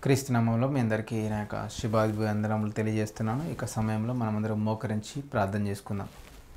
క్రీస్తునామంలో మీ అందరికీ నా యొక్క శుభాభివందనములు తెలియజేస్తున్నాను ఇక సమయంలో మనమందరం మోకరించి ప్రార్థన చేసుకుందాం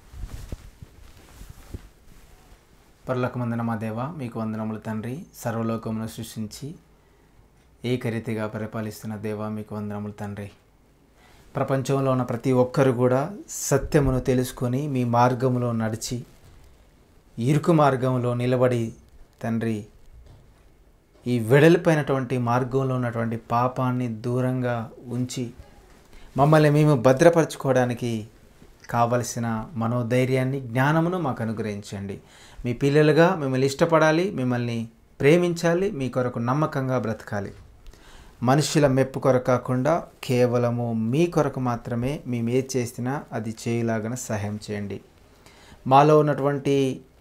పరులకు మా దేవ మీకు వందనములు తండ్రి సర్వలోకమును సృష్టించి ఏకరీతిగా పరిపాలిస్తున్న దేవ మీకు వందనములు తండ్రి ప్రపంచంలో ఉన్న ప్రతి ఒక్కరు కూడా సత్యమును తెలుసుకొని మీ మార్గములో నడిచి ఇరుకు మార్గంలో నిలబడి తండ్రి ఈ వెడలిపోయినటువంటి మార్గంలో ఉన్నటువంటి పాపాన్ని దూరంగా ఉంచి మమ్మల్ని మేము భద్రపరచుకోవడానికి కావలసిన మనోధైర్యాన్ని జ్ఞానమును మాకు అనుగ్రహించండి మీ పిల్లలుగా మిమ్మల్ని ఇష్టపడాలి మిమ్మల్ని ప్రేమించాలి మీ కొరకు నమ్మకంగా బ్రతకాలి మనుషుల మెప్పు కొరకు కాకుండా కేవలము మీ కొరకు మాత్రమే మేము ఏది చేసినా అది చేయలాగా సహాయం చేయండి మాలో ఉన్నటువంటి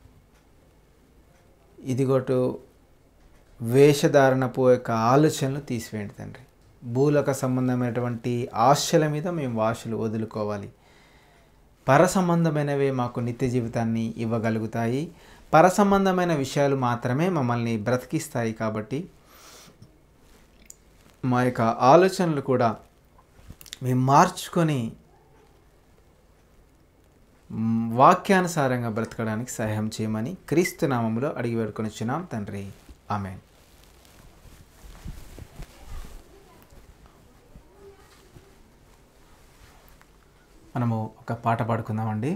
ఇదిగోటు వేషధారణపు యొక్క ఆలోచనలు తీసివేయండి తండ్రి భూలోక సంబంధమైనటువంటి ఆశల మీద మేము వాషలు వదులుకోవాలి పర సంబంధమైనవే మాకు నిత్య జీవితాన్ని ఇవ్వగలుగుతాయి పర సంబంధమైన విషయాలు మాత్రమే మమ్మల్ని బ్రతికిస్తాయి కాబట్టి మా యొక్క ఆలోచనలు కూడా మేము మార్చుకొని మ్, వాక్యానుసారంగా బ్రతకడానికి సహాయం చేయమని క్రీస్తు నామములో అడిగి వేడుకొని వచ్చినాం తండ్రి ఆమె మనము ఒక పాట పాడుకుందామండి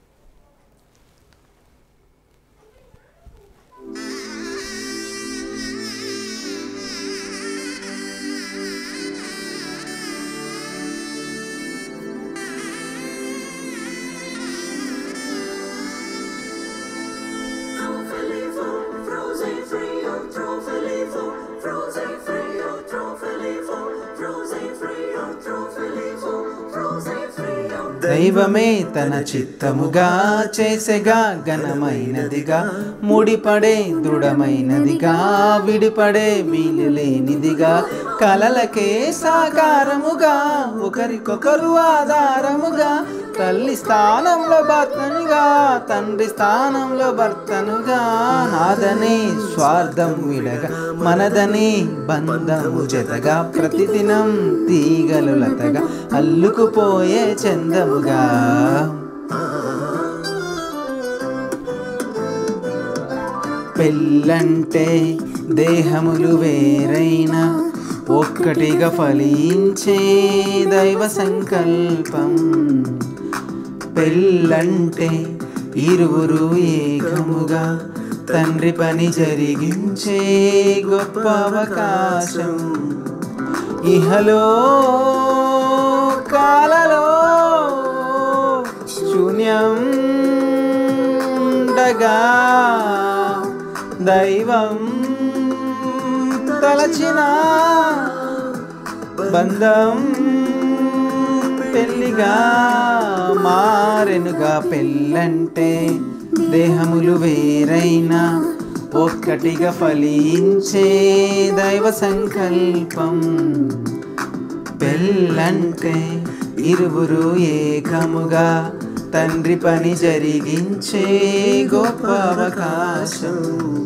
దైవమే తన చిత్తముగా చేసెగా ఘనమైనదిగా ముడిపడే దృఢమైనదిగా విడిపడే వీలు లేనిదిగా కలలకే సాకారముగా ఒకరికొకరు ఆధారముగా తల్లి స్థానంలో భర్తనుగా తండ్రి స్థానంలో భర్తనుగా నాదనే స్వార్థం విడగా మనదనే బంధము జతగా ప్రతిదినం తీగలు లతగా అల్లుకుపోయే చందముగా పెళ్ళంటే దేహములు వేరైన ఒక్కటిగా ఫలించే దైవ సంకల్పం పెళ్ళంటే ఇరువురు ఏకముగా తండ్రి పని జరిగించే గొప్ప అవకాశం ఇహలో కాలలో శూన్యం ఉండగా దైవం తలచిన బంధం పెళ్లిగా మారెనుగా పెళ్ళంటే దేహములు వేరైనా ఒక్కటిగా ఫలించే దైవ సంకల్పం పెళ్ళంటే ఇరువురు ఏకముగా తండ్రి పని జరిగించే గొప్ప అవకాశం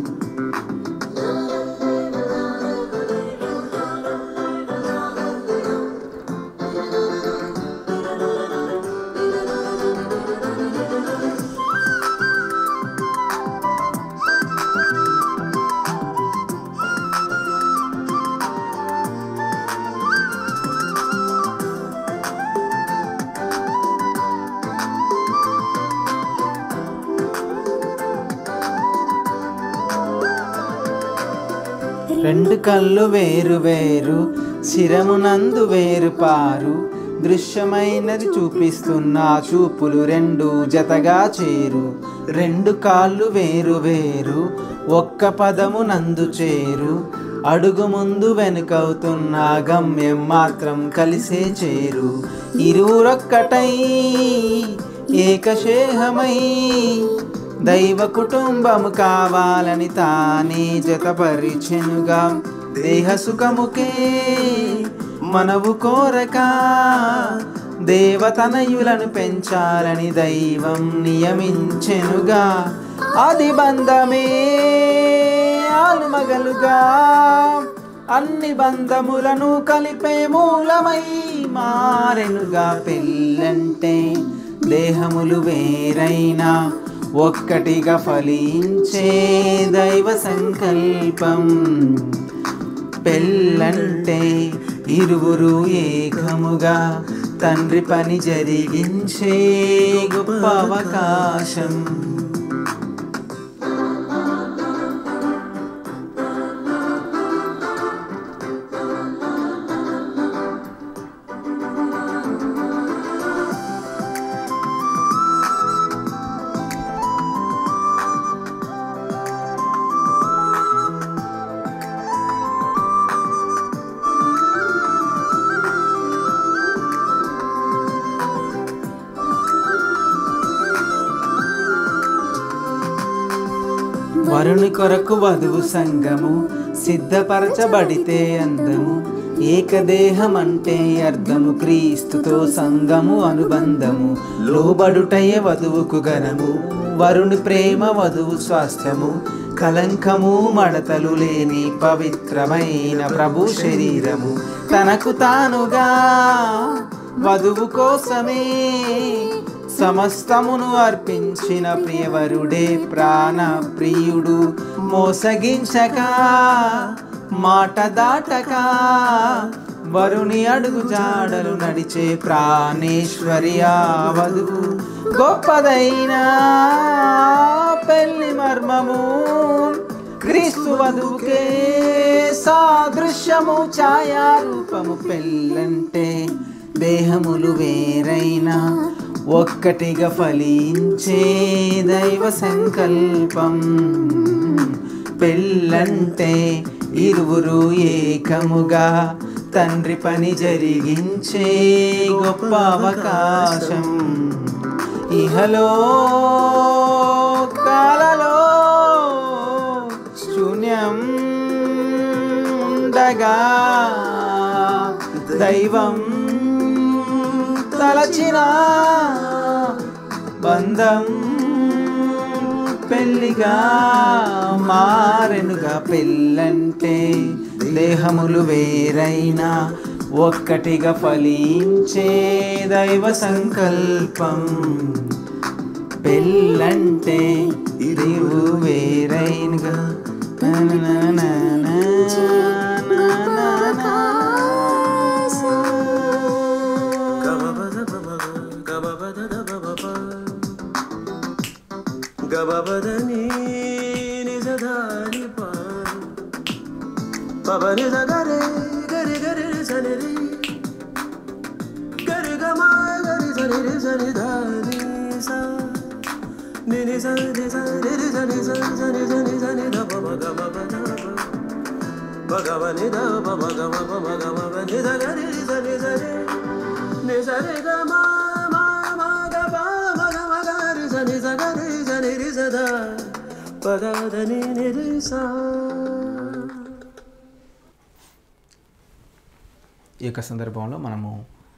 రెండు కళ్ళు వేరు వేరు శిరమునందు వేరు పారు దృశ్యమైనది చూపిస్తున్న చూపులు రెండు జతగా చేరు రెండు కాళ్ళు వేరు వేరు ఒక్క పదము నందు చేరు అడుగు ముందు వెనుకవుతున్న గమ్యం మాత్రం కలిసే చేరు ఇరువురొక్కటై ఏకశేహమై దైవ కుటుంబము కావాలని తానే జతపరిచెనుగా దేహ సుఖముకే మనవు కోరక దేవతనయులను పెంచాలని దైవం నియమించెనుగా అది బంధమే ఆలుమగలుగా అన్ని బంధములను కలిపే మూలమై మారెనుగా పెళ్ళంటే దేహములు వేరైనా ఒక్కటిగా ఫలించే దైవ సంకల్పం పెళ్ళంటే ఇరువురు ఏకముగా తండ్రి పని జరిగించే గొప్ప అవకాశం వరుని కొరకు వధువు సంగము సిద్ధపరచబడితే అందము ఏకదేహం అంటే అర్థము క్రీస్తుతో సంగము అనుబంధము లోబడుటయే వధువుకు గనము వరుని ప్రేమ వధువు స్వాస్థ్యము కలంకము మడతలు లేని పవిత్రమైన ప్రభు శరీరము తనకు తానుగా వధువు కోసమే సమస్తమును అర్పించిన ప్రియవరుడే ప్రాణ ప్రియుడు మోసగించక మాట దాటక వరుని అడుగు జాడలు నడిచే ప్రాణేశ్వరి ఆ వధువు గొప్పదైన పెళ్లి మర్మము క్రీస్తు వధువుకే సాదృశ్యము ఛాయారూపము పెళ్ళంటే దేహములు వేరైనా ఒక్కటిగా ఫలించే దైవ సంకల్పం పెళ్ళంటే ఇరువురు ఏకముగా తండ్రి పని జరిగించే గొప్ప అవకాశం ఇహలో కాలలో శూన్యం ఉండగా దైవం తలచిన బంధం పెళ్ళిగా మారెనుగా పెళ్ళంటే దేహములు వేరైనా ఒక్కటిగా ఫలించే దైవ సంకల్పం పెళ్ళంటే ఇరువు వేరైనగా గబబదని నిజధాని పా పవని గరే గరి గరి సనిరి గరి గమా గరి సనిరి సని ధాని సా నిని సని సని సని సని సని సని సని ద పమ గమ పద భగవని ద పమ గమ పమ గమ ని ద గరి సని సని ని సని గమ మా మా గ ప మ గ మ గరి సని స గరి సని రి స ద పద ద ని ని రి సా ఈ యొక్క సందర్భంలో మనము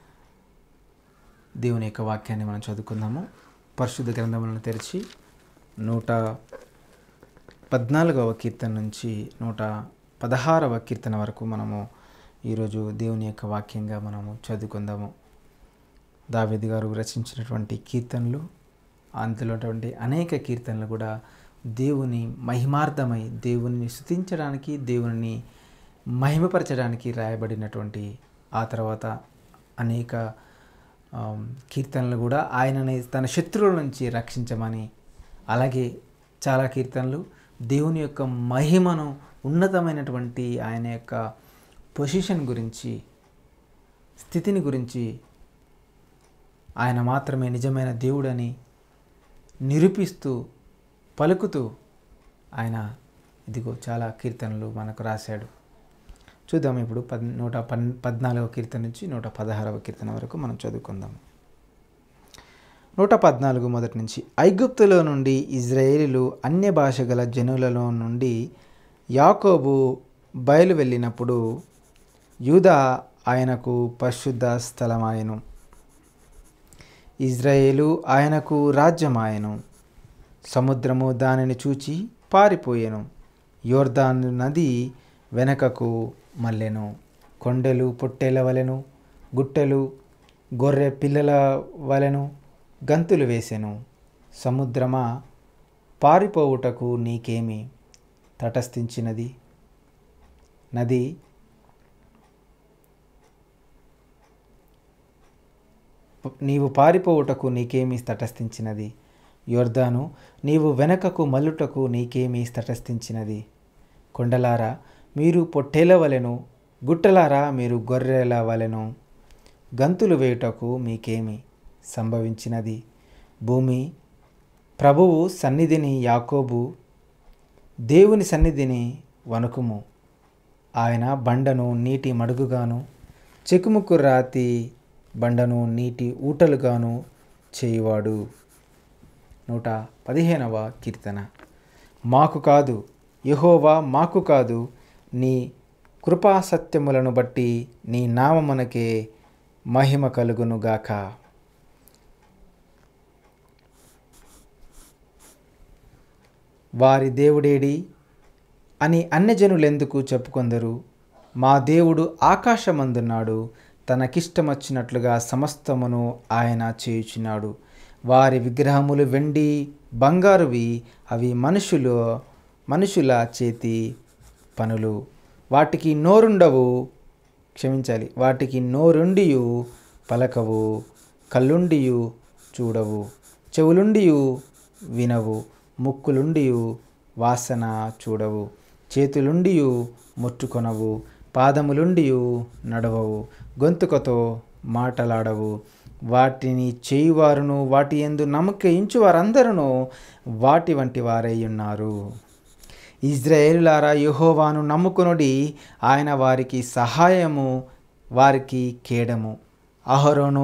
దేవుని యొక్క వాక్యాన్ని మనం చదువుకుందాము పరిశుద్ధ గ్రంథములను తెరిచి నూట పద్నాలుగవ కీర్తన నుంచి నూట పదహారవ కీర్తన వరకు మనము ఈరోజు దేవుని యొక్క వాక్యంగా మనము చదువుకుందాము దావేది గారు రచించినటువంటి కీర్తనలు అందులో ఉన్నటువంటి అనేక కీర్తనలు కూడా దేవుని మహిమార్థమై దేవుని స్థుతించడానికి దేవుని మహిమపరచడానికి రాయబడినటువంటి ఆ తర్వాత అనేక ఆమ్, కీర్తనలు కూడా ఆయనని తన శత్రువుల నుంచి రక్షించమని అలాగే చాలా కీర్తనలు దేవుని యొక్క మహిమను ఉన్నతమైనటువంటి ఆయన యొక్క పొజిషన్ గురించి స్థితిని గురించి ఆయన మాత్రమే నిజమైన దేవుడని నిరూపిస్తూ పలుకుతూ ఆయన ఇదిగో చాలా కీర్తనలు మనకు రాశాడు చూద్దాం ఇప్పుడు పద్ నూట పన్ పద్నాలుగవ కీర్తన నుంచి నూట పదహారవ కీర్తన వరకు మనం చదువుకుందాం నూట పద్నాలుగు మొదటి నుంచి ఐగుప్తులో నుండి ఇజ్రాయేలీలు అన్య భాష గల జనులలో నుండి యాకోబు బయలు వెళ్ళినప్పుడు యూదా ఆయనకు పరిశుద్ధ స్థలమాయను ఇజ్రాయేలు ఆయనకు రాజ్యమాయను సముద్రము దానిని చూచి పారిపోయెను యోర్దాను నది వెనకకు మల్లెను కొండలు పొట్టేల వలెను గుట్టెలు గొర్రె పిల్లల వలెను గంతులు వేసెను సముద్రమా పారిపోవుటకు నీకేమి తటస్థించినది నది నీవు పారిపోవుటకు నీకేమి తటస్థించినది యొర్దాను నీవు వెనకకు మల్లుటకు నీకేమి తటస్థించినది కొండలారా మీరు పొట్టేల వలెను గుట్టలారా మీరు గొర్రెల వలెను గంతులు వేయుటకు మీకేమి సంభవించినది భూమి ప్రభువు సన్నిధిని యాకోబు దేవుని సన్నిధిని వణుకుము ఆయన బండను నీటి మడుగుగాను చెకుముకు రాతి బండను నీటి ఊటలుగాను చేయువాడు నూట పదిహేనవ కీర్తన మాకు కాదు యహోవా మాకు కాదు నీ కృపా సత్యములను బట్టి నీ నామమునకే మహిమ కలుగునుగాక వారి దేవుడేడి అని అన్యజనులెందుకు చెప్పుకొందరు మా దేవుడు ఆకాశమందున్నాడు తనకిష్టమొచ్చినట్లుగా సమస్తమును ఆయన చేయుచున్నాడు వారి విగ్రహములు వెండి బంగారువి అవి మనుషులు మనుషుల చేతి పనులు వాటికి నోరుండవు క్షమించాలి వాటికి నోరుండియు పలకవు కళ్ళుండియు చూడవు చెవులుండియు వినవు ముక్కులుండియు వాసన చూడవు చేతులుండియు ముట్టుకొనవు పాదములుండియు నడవవు గొంతుకతో మాటలాడవు వాటిని చేయువారును వాటి ఎందు నమ్మకించు వారందరూ వాటి వంటి వారై ఉన్నారు ఇజ్రాయేలులారా యెహోవాను నమ్ముకొనుడి ఆయన వారికి సహాయము వారికి కేడము అహరోను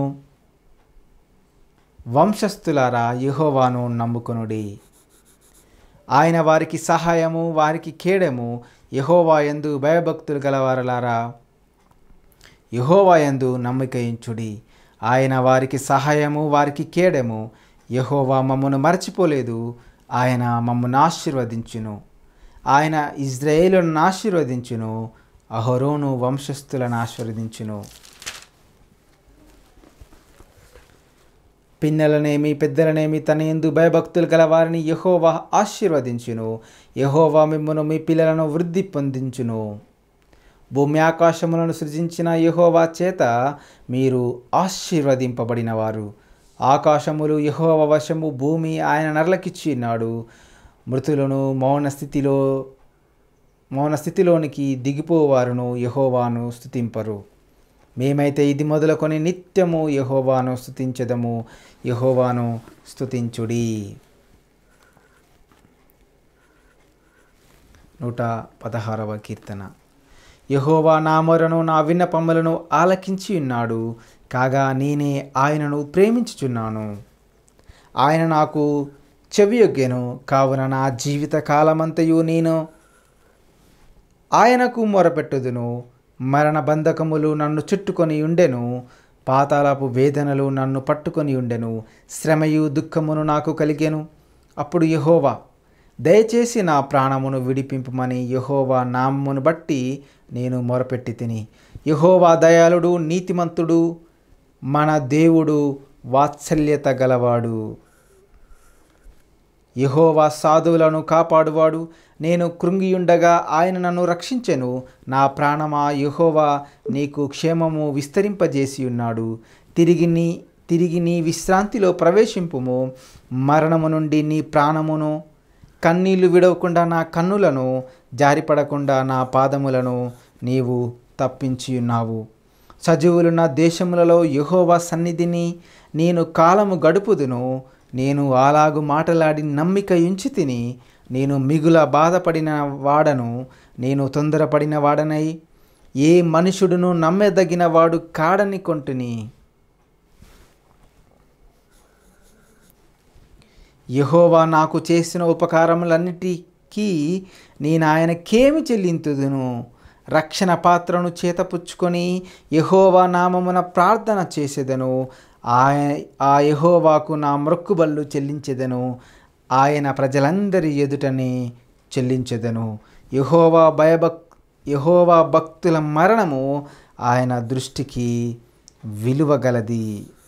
వంశస్థులారా యెహోవాను నమ్ముకొనుడి ఆయన వారికి సహాయము వారికి కేడము యహోవా యందు భయభక్తులు గలవారలారా యహోవా యందు నమ్మికయించుడి ఆయన వారికి సహాయము వారికి కేడము యహోవా మమ్మను మరచిపోలేదు ఆయన మమ్మను ఆశీర్వదించును ఆయన ఇజ్రాయేలును ఆశీర్వదించును అహరోను వంశస్థులను ఆశీర్వదించును పిన్నలనేమి పెద్దలనేమి తన ఎందు భయభక్తులు గల వారిని యహోవా ఆశీర్వదించును యహోవా మిమ్మను మీ పిల్లలను వృద్ధి పొందించును భూమి ఆకాశములను సృజించిన యహోవా చేత మీరు ఆశీర్వదింపబడిన వారు ఆకాశములు యహోవ వశము భూమి ఆయన నరలకిచ్చి ఉన్నాడు మృతులను మౌన స్థితిలో మౌన స్థితిలోనికి దిగిపోవారును యహోవాను స్థుతింపరు మేమైతే ఇది మొదలుకొని నిత్యము యహోవాను స్థుతించదము యహోవాను స్థుతించుడి నూట పదహారవ కీర్తన యహోవా నా మొరను నా విన్నపములను ఆలకించి ఉన్నాడు కాగా నేనే ఆయనను ప్రేమించుచున్నాను ఆయన నాకు చెవియొగ్గెను కావున నా జీవిత కాలమంతయు నేను ఆయనకు మొరపెట్టుదును మరణ బంధకములు నన్ను చుట్టుకొని ఉండెను పాతాళపు వేదనలు నన్ను పట్టుకొని ఉండెను శ్రమయు దుఃఖమును నాకు కలిగెను అప్పుడు యహోవా దయచేసి నా ప్రాణమును విడిపింపమని యహోవా నామమును బట్టి నేను మొరపెట్టి తిని యహోవా దయాళుడు నీతిమంతుడు మన దేవుడు వాత్సల్యత గలవాడు యహోవా సాధువులను కాపాడువాడు నేను కృంగియుండగా ఆయన నన్ను రక్షించెను నా ప్రాణమా యహోవా నీకు క్షేమము విస్తరింపజేసి ఉన్నాడు తిరిగి నీ తిరిగి నీ విశ్రాంతిలో ప్రవేశింపుము మరణము నుండి నీ ప్రాణమును కన్నీళ్లు విడవకుండా నా కన్నులను జారిపడకుండా నా పాదములను నీవు తప్పించి ఉన్నావు సజీవులు నా దేశములలో యహోవా సన్నిధిని నేను కాలము గడుపుదును నేను అలాగు మాటలాడి నమ్మిక ఉంచి తిని నేను మిగుల బాధపడిన వాడను నేను తొందరపడిన వాడనై ఏ మనుషుడును నమ్మెదగిన వాడు కాడని కొంటుని యహోవా నాకు చేసిన ఉపకారములన్నిటికీ నేను ఆయనకేమి చెల్లింతుదును రక్షణ పాత్రను చేతపుచ్చుకొని యహోవా నామమున ప్రార్థన చేసేదను ఆయన ఆ యహోవాకు నా మొక్కుబళ్ళు చెల్లించెదను ఆయన ప్రజలందరి ఎదుటనే చెల్లించెదను యహోవా భయభక్ యహోవా భక్తుల మరణము ఆయన దృష్టికి విలువగలది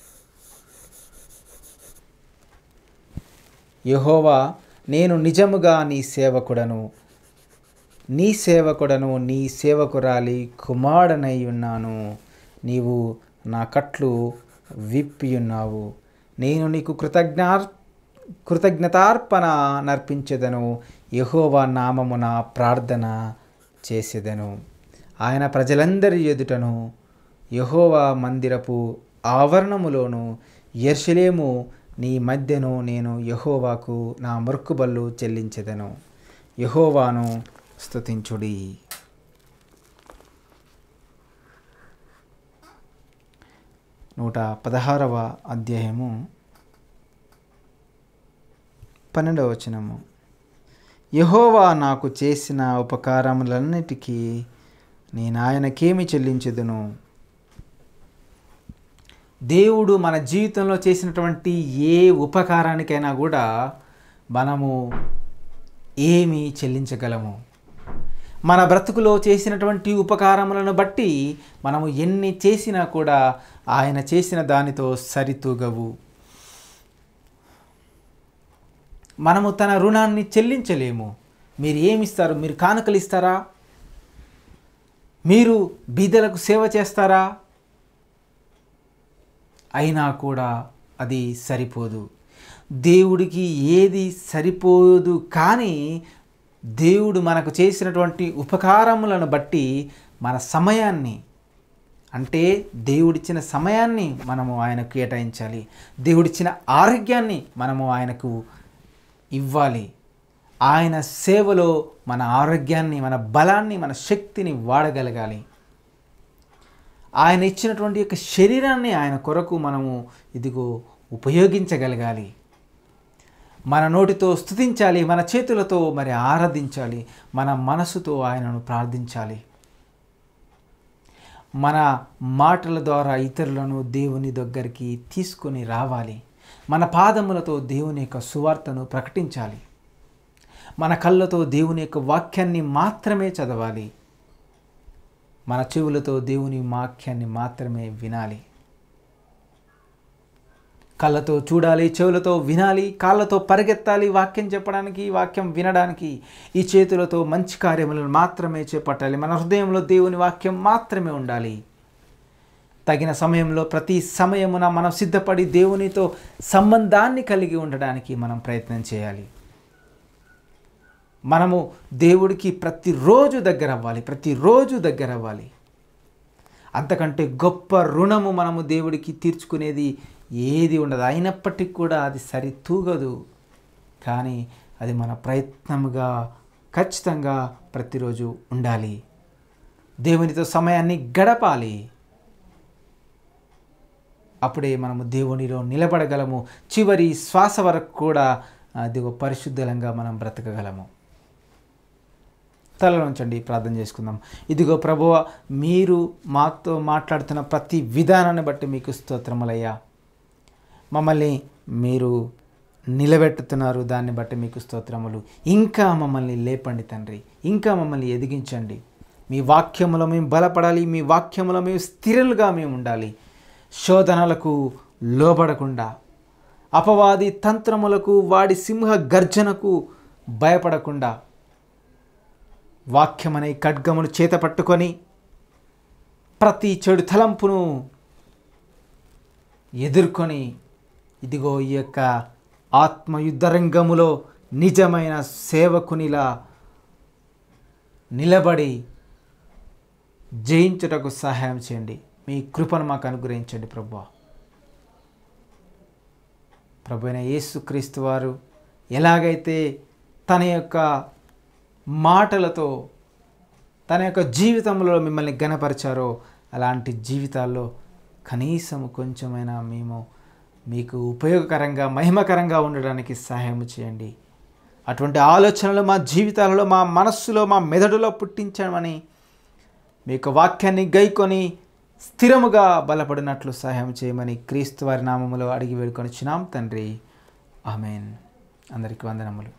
యహోవా నేను నిజముగా నీ సేవకుడను నీ సేవకుడను నీ సేవకురాలి కుమారుడనై ఉన్నాను నీవు నా కట్లు విప్పి ఉన్నావు నేను నీకు కృతజ్ఞార్ కృతజ్ఞతార్పణ నర్పించెదను యహోవా నామమున ప్రార్థన చేసేదను ఆయన ప్రజలందరి ఎదుటను యహోవా మందిరపు ఆవరణములోను యెరూషలేము నీ మధ్యను నేను యహోవాకు నా మొక్కుబళ్ళు చెల్లించెదను యహోవాను స్తుతించుడి నూట పదహారవ అధ్యాయము పన్నెండవ వచనము యహోవా నాకు చేసిన ఉపకారములన్నిటికీ నేను ఆయనకేమి చెల్లించెదను దేవుడు మన జీవితంలో చేసినటువంటి ఏ ఉపకారానికైనా కూడా మనము ఏమి చెల్లించగలము మన బ్రతుకులో చేసినటువంటి ఉపకారములను బట్టి మనము ఎన్ని చేసినా కూడా ఆయన చేసిన దానితో సరితూగవు మనము తన రుణాన్ని చెల్లించలేము మీరు ఏమిస్తారు మీరు కానుకలు ఇస్తారా మీరు బీదలకు సేవ చేస్తారా అయినా కూడా అది సరిపోదు దేవుడికి ఏది సరిపోదు కానీ దేవుడు మనకు చేసినటువంటి ఉపకారములను బట్టి మన సమయాన్ని అంటే దేవుడిచ్చిన సమయాన్ని మనము ఆయనకు కేటాయించాలి దేవుడిచ్చిన ఆరోగ్యాన్ని మనము ఆయనకు ఇవ్వాలి ఆయన సేవలో మన ఆరోగ్యాన్ని మన బలాన్ని మన శక్తిని వాడగలగాలి ఆయన ఇచ్చినటువంటి యొక్క శరీరాన్ని ఆయన కొరకు మనము ఇదిగో ఉపయోగించగలగాలి మన నోటితో స్తుతించాలి మన చేతులతో మరి ఆరాధించాలి మన మనసుతో ఆయనను ప్రార్థించాలి మన మాటల ద్వారా ఇతరులను దేవుని దగ్గరికి తీసుకొని రావాలి మన పాదములతో దేవుని యొక్క సువార్తను ప్రకటించాలి మన కళ్ళతో దేవుని యొక్క వాక్యాన్ని మాత్రమే చదవాలి మన చెవులతో దేవుని వాక్యాన్ని మాత్రమే వినాలి కళ్ళతో చూడాలి చెవులతో వినాలి కాళ్ళతో పరిగెత్తాలి వాక్యం చెప్పడానికి వాక్యం వినడానికి ఈ చేతులతో మంచి కార్యములను మాత్రమే చేపట్టాలి మన హృదయంలో దేవుని వాక్యం మాత్రమే ఉండాలి తగిన సమయంలో ప్రతి సమయమున మనం సిద్ధపడి దేవునితో సంబంధాన్ని కలిగి ఉండడానికి మనం ప్రయత్నం చేయాలి మనము దేవుడికి ప్రతిరోజు దగ్గర అవ్వాలి ప్రతిరోజు దగ్గర అవ్వాలి అంతకంటే గొప్ప రుణము మనము దేవుడికి తీర్చుకునేది ఏది ఉండదు అయినప్పటికీ కూడా అది సరితూగదు కానీ అది మన ప్రయత్నముగా ఖచ్చితంగా ప్రతిరోజు ఉండాలి దేవునితో సమయాన్ని గడపాలి అప్పుడే మనము దేవునిలో నిలబడగలము చివరి శ్వాస వరకు కూడా అదిగో పరిశుద్ధంగా మనం బ్రతకగలము తలలోంచండి ప్రార్థన చేసుకుందాం ఇదిగో ప్రభువ మీరు మాతో మాట్లాడుతున్న ప్రతి విధానాన్ని బట్టి మీకు స్తోత్రములయ్యా మమ్మల్ని మీరు నిలబెట్టుతున్నారు దాన్ని బట్టి మీకు స్తోత్రములు ఇంకా మమ్మల్ని లేపండి తండ్రి ఇంకా మమ్మల్ని ఎదిగించండి మీ వాక్యములో మేము బలపడాలి మీ వాక్యములో మేము స్థిరలుగా మేము ఉండాలి శోధనలకు లోబడకుండా అపవాది తంత్రములకు వాడి సింహ గర్జనకు భయపడకుండా వాక్యమనే ఖడ్గమును చేత పట్టుకొని ప్రతి చెడు తలంపును ఎదుర్కొని ఇదిగో ఈ యొక్క ఆత్మయుద్ధ రంగములో నిజమైన సేవకునిలా నిలబడి జయించుటకు సహాయం చేయండి మీ కృపను మాకు అనుగ్రహించండి ప్రభు ప్రభు అయిన యేసుక్రీస్తు వారు ఎలాగైతే తన యొక్క మాటలతో తన యొక్క జీవితంలో మిమ్మల్ని గనపరిచారో అలాంటి జీవితాల్లో కనీసం కొంచెమైనా మేము మీకు ఉపయోగకరంగా మహిమకరంగా ఉండడానికి సహాయం చేయండి అటువంటి ఆలోచనలు మా జీవితాలలో మా మనస్సులో మా మెదడులో పుట్టించమని మీ యొక్క వాక్యాన్ని గైకొని స్థిరముగా బలపడినట్లు సహాయం చేయమని క్రీస్తు వారి నామములో అడిగి వేడుకొని తండ్రి ఆమెన్ అందరికీ వందనములు